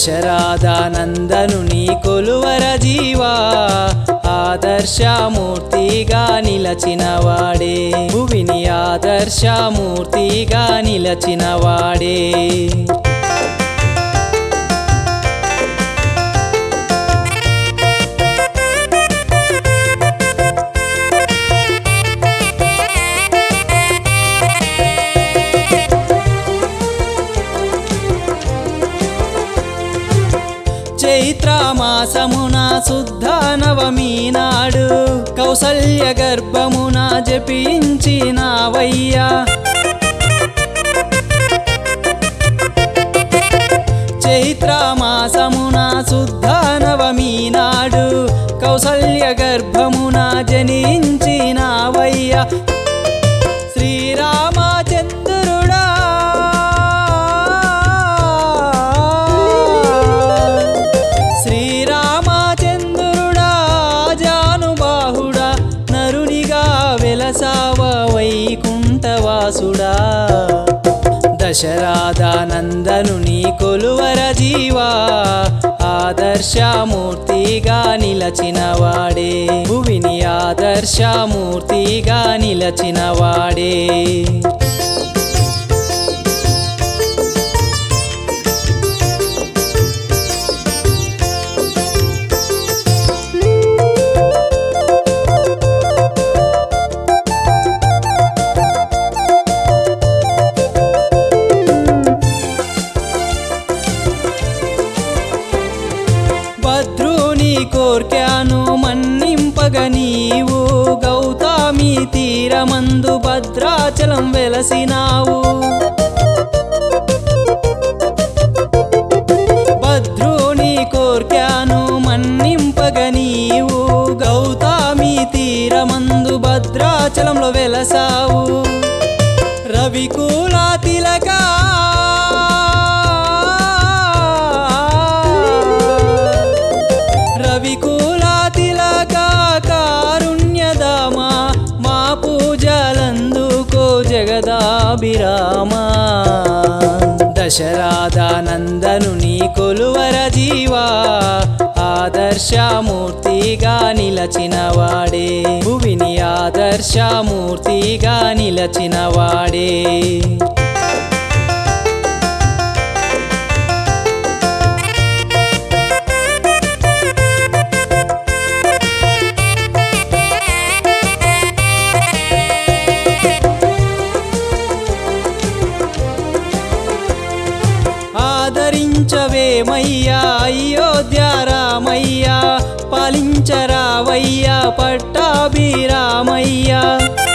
దశరాధానందను నీ కొలువర జీవా ఆదర్శమూర్తిగా నిలచినవాడే భువిని ఆదర్శమూర్తిగా నిలచినవాడే చైత్రమాసమున శుద్ధ నవమి నాడు కౌసల్య గర్భమున జపించినావయ్యా చైత్రమాసమున శుద్ధ నవమి నాడు కౌసల్య గర్భమున జనించినావయ్యా శ్రీరామచంద్రుడా శ్రీరామచంద్రుడా జానుబాహుడా నరునిగా వెలసావ వైకుంఠవాసుడా దశరాధానందను నీ కొలువర జీవా ఆదర్శమూర్తిగా నిలచినవాడే భువిని ఆదర్శమూర్తిగా నిలచినవాడే భద్రుని కోర్కెను మన్నింపగ నీవు గౌతమి తీరమందు భద్రాచలం వెలసినావు భద్రుని కోర్కెను మన్నింపగ నీవు గౌతమి తీరమందు భద్రాచలంలో వెలసావు రవికుల తిలకా రవికుల తిలక కారుణ్యదామా మా పూజలందుకో జగదాభిరామా దశరాధానందను నీ కొలువర జీవా ఆదర్శమూర్తిగా నిలచినవాడే భువిని ఆదర్శమూర్తిగా నిలచినవాడే ఆదరించవేమయ్యా అయోధ్య రామయ్యా పాలించరావయ్యా పట్టాభిరామయ్యా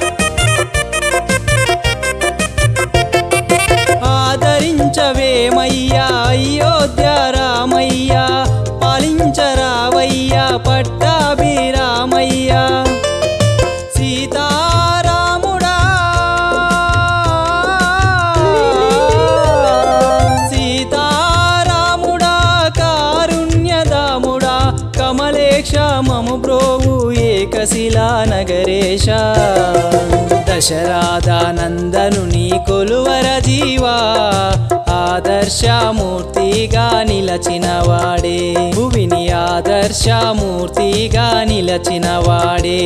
ఆదరించవేమయ్యా అయోధ్య రామయ్యా పాలించరావయ్యా పట్టాభిరామయ్యా సీతారాముడా సీతారాముడా కారుణ్యదాముడా కమలేక్ష మము బ్రోవు ఏకశిలా నగరేశ దశరాధానందను నీ కొలువర జీవా ఆదర్శమూర్తిగా నిలచినవాడే భువిని ఆదర్శమూర్తిగా నిలచినవాడే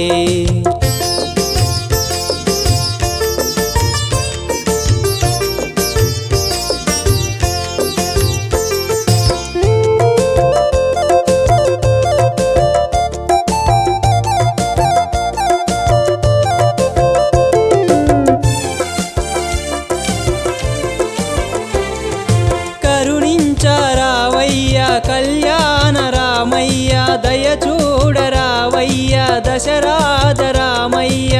కరుణించరావయ్య కళ్యాణ రామయ్య దయ చూడరావయ్య దశరాధ రామయ్య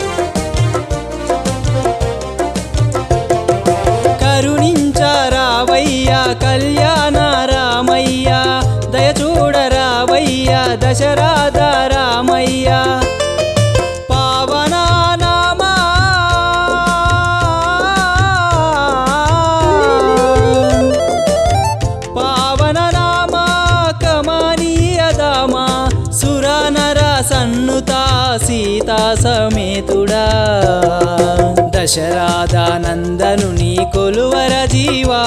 కరుణించరావయ్య కళ్యాణ రామయ్య దయ చూడరావయ్య దశరాధ రామయ్య పావన నామా పావన నామా కమనీయ దామా సురనర సన్నుతా సీతా సమేతుడా దశ దశరాధానందను నీ కొలువర జీవా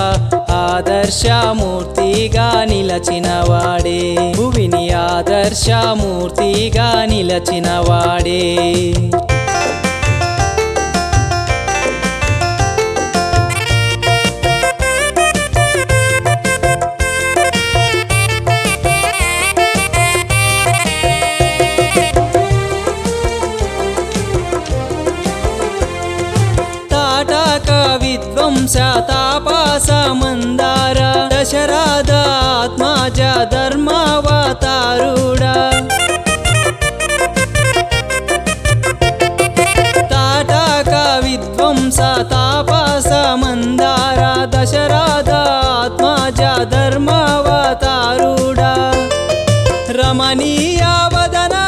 ఆదర్శమూర్తిగా నిలచిన వాడే భువిని ఆదర్శమూర్తిగా నిలచిన వాడే తాటక విద్వంస తాపాస మందార దశరాధాత్మాజ ధర్మావతారుడా తాటక విద్వంస తాపాస మందార దశరాధాత్మాజ ధర్మావతారుడా రమణీయ వదనా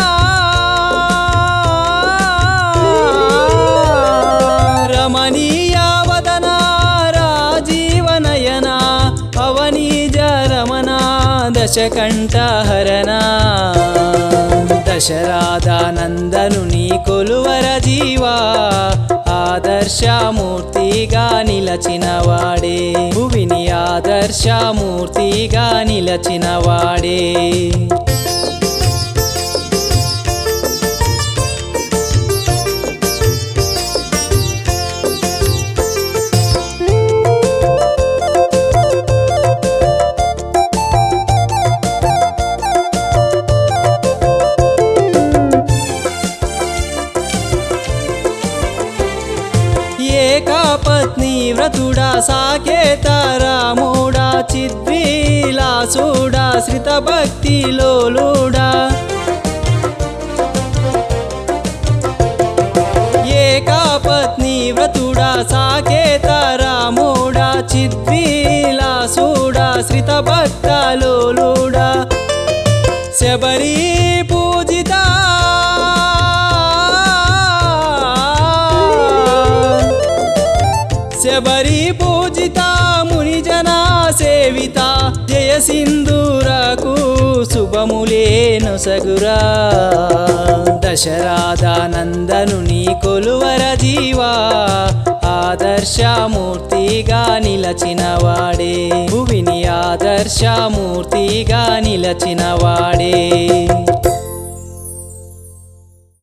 రమణీయ వదనా రాజీవనయన అవనీజ రమణ దశకంఠహరణ దశరాధానందను నీ కొలువర జీవా ఆదర్శమూర్తిగా నిలచిన వాడే భువిని ఆదర్శమూర్తిగా నిలచిన వాడే ఏకాపత్ని వ్రతుడా సాకేత రాముడా చిద్విలాసుడా శ్రిత భక్తిలోలుడా ఏకాపత్ని వ్రతుడా సాకేత రాముడా చిద్విలాసుడా శ్రిత భక్తలోలుడా శబరి పూజిత శబరి పూజిత మునిజన సేవిత జయ సింధూరకు శుభములేను సగురా దశరాధానందను నీ కొలువర జీవా ఆదర్శమూర్తిగా నిలచిన వాడే భువిని ఆదర్శమూర్తిగా నిలచిన వాడే